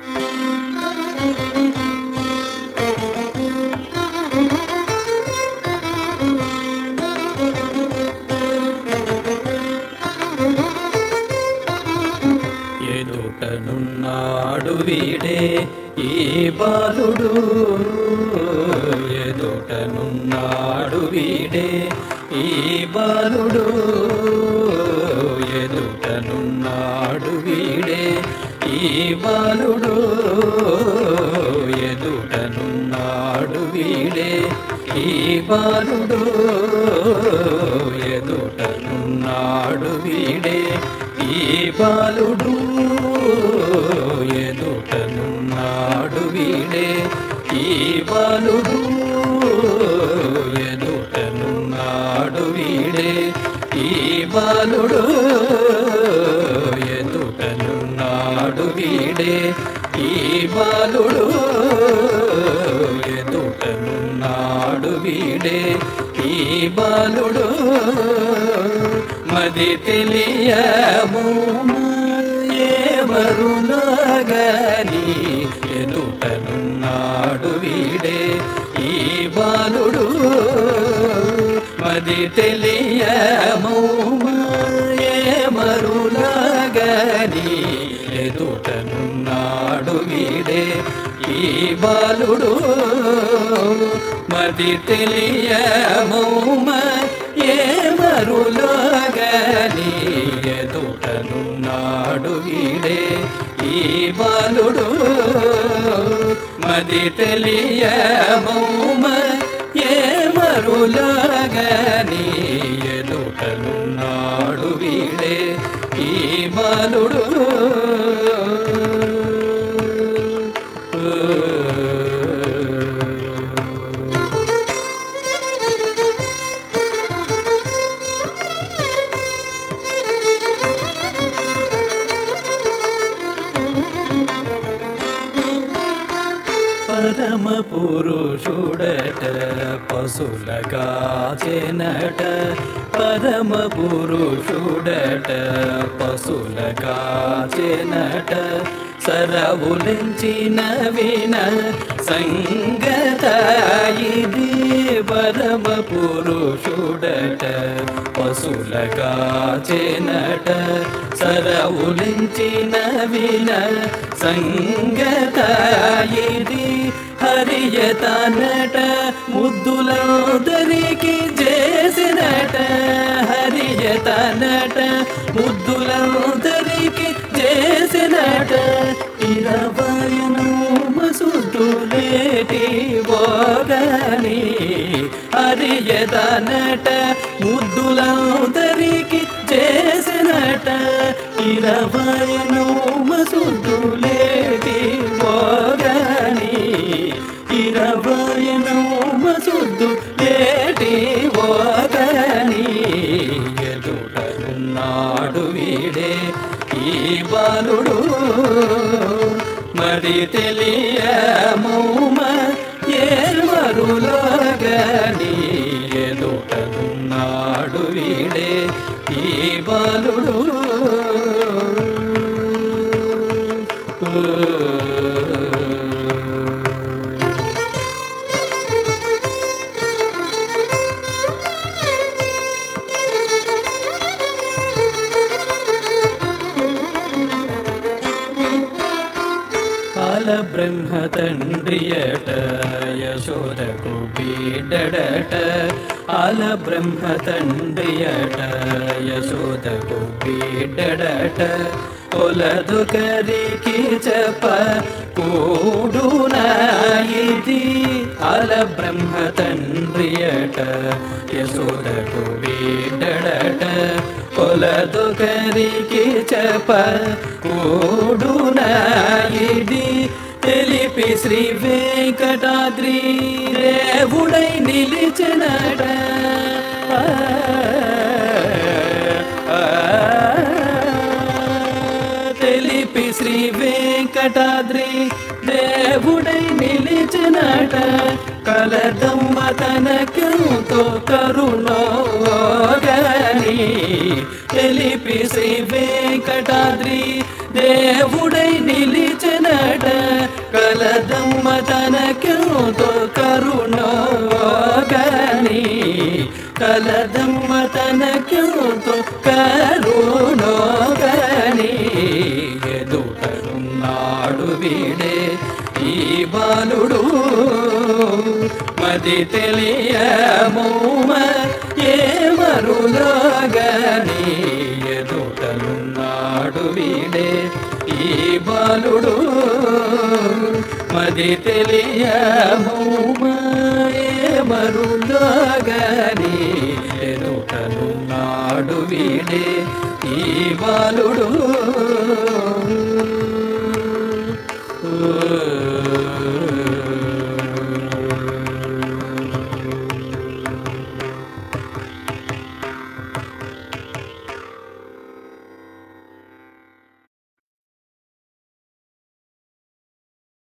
ఎదుటనున్నాడు వీడే ఈ బాలుడు ఎదుటనున్నాడు వీడే ఈ బాలుడు ఎదుటనున్నాడు వీడే ఈ బాలుడు ఎదుటనున్నాడు వీడే ఈ బాలుడు ఎదుటనున్నాడు వీడే ఈ బాలుడు ఎదుటనున్నాడు వీడే ఈ బాలుడు ఎదుటనున్నాడు వీడే ఈ బాలుడు ఎదుటనున్నాడు వీడే ఈ బాలుడు ఎదుటనున్నాడు వీడే ఈ బాలుడు మది తెలియము ఎవరులాగని ఎదుటనున్నాడు వీడే ఈ బాలుడు మది తెలియము మరులాగని ఎదుటనున్నాడు వీడే ఈ బాలుడు మది తెలియమౌమ ఏ మరులాగని ఎదుటనున్నాడు వీడే ఈ బాలుడు మది తెలియమౌమ ఏ మరులాగని ఎదుటనున్నాడు వీడే ఈ బాలుడు పరమ పురుషుడట పశులగా చెనట పరమ పురుషుడట పశులగా చెనట సరవులించిన విన సంగత ఇది పరమ పురుషుడట పశులగా చెనట సరవులించిన విన సంగత ఇది హరియతనట ముద్దులందరికి చేసినట హరియతనట ముద్దులందరికి చేసినట ఇరవయను మసుద్దులేటి బోగని హరియతనట ముద్దులందరికి చేసినట ఇరవయను మసుద్దులేటి బోగని ఇరవయను మసుద్దు లేటి బోగని ఎదుటన్నాడు వీడే ఈ బాలుడు మరి తెలియమౌమ ఏర్మరులోగని ఎదుటనున్నాడు వీడే ఈ బాలుడు కాల బ్రహ్మ తండ్రియట యశోదకు బీడడట ఆల బ్రహ్మ తండ్రియట యశోదకు బీడడట కొలదు కరికి చెప్ప కూడునా ఇది ఆల బ్రహ్మ తండ్రియట యశోదకు బీడడట కొలదు కరికి చెప్ప కూడునా ఇది తెలిపి శ్రీ వెంకటాద్రి రేవుడై నిలిచినట తెలిపి శ్రీ వెంకటాద్రి దేవుడై నిలిచినట కలదమ్మ తనకెంతో కరుణోగని తెలిపి శ్రీ వెంకటాద్రి దేవుడై నిలిచిన నిలిచినట కలదమ్మ తనకెంతో కరుణోగని కలదమ్మ తనకెంతో కరుణోగని ఎదుటనున్నాడు వీడే ఈ బాలుడు మది తెలియమోమ ఏ మరులోగని ఎదుటనున్నాడు వీడే ఈ బాలుడు మది తెలియమోమ ఏ మరులోగని ఎదుటనున్నాడు వీడే ఈ బాలుడు